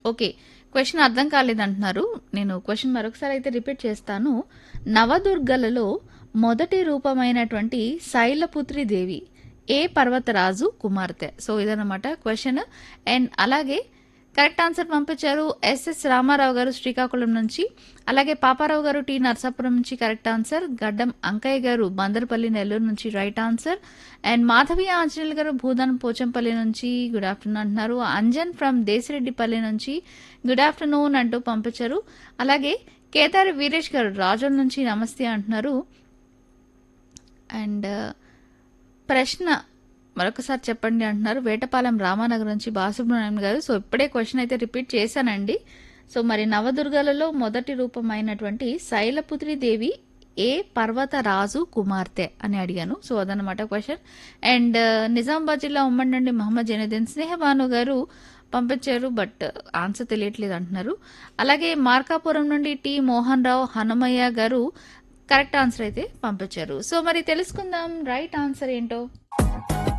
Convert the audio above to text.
Okay. Question అర్థం కాలేదంటున్నారు. నేను question మరొకసారి అయితే రిపీట్ చేస్తాను. నవదుర్గలలో మొదటి రూపమైనటువంటి శైలపుత్రి దేవి ఏ పర్వతరాజు కుమార్తె? సో, ఇదనమాట క్వెషన్. అండ్ అలాగే కరెక్ట్ ఆన్సర్ పంపించారు ఎస్ఎస్ రామారావు గారు శ్రీకాకుళం నుంచి. అలాగే పాపారావు గారు టీ నరసాపురం నుంచి కరెక్ట్ ఆన్సర్. గడ్డం అంకయ్య గారు బందరపల్లి నెల్లూరు నుంచి right answer. And Madhavi Anjaneyulu garu Bhoodan Pochampally నుంచి గుడ్ ఆఫ్టర్నూన్ అంటున్నారు. అంజన్ ఫ్రమ్ దేశిరెడ్డిపల్లి నుంచి గుడ్ ఆఫ్టర్నూన్ అంటూ పంపించారు. అలాగే కేదారి వీరేష్ గారు రాజోల్ నుంచి నమస్తే అంటున్నారు. అండ్ ప్రశ్న మరొకసారి చెప్పండి అంటున్నారు. వేటపాలెం రామానగర్ నుంచి బాలసుబ్రహ్మణ్యం గారు. సో, ఇప్పుడే క్వెషన్ అయితే రిపీట్ చేశానండి. సో, మరి నవదుర్గలలో మొదటి రూపమైనటువంటి శైలపుత్రి దేవి ఏ పర్వతరాజు కుమార్తె అని అడిగాను. సో, అదనమాట క్వెషన్. అండ్ నిజామాబాద్ జిల్లా ఉమ్మడి నుండి మహమ్మద్ జైనుద్దీన్ స్నేహబాను గారు పంపించారు. బట్ ఆన్సర్ తెలియట్లేదు అంటున్నారు. అలాగే మార్కాపురం నుండి టి మోహన్ రావు హనుమయ్య గారు కరెక్ట్ ఆన్సర్ అయితే పంపించారు. సో, మరి తెలుసుకుందాం రైట్ ఆన్సర్ ఏంటో.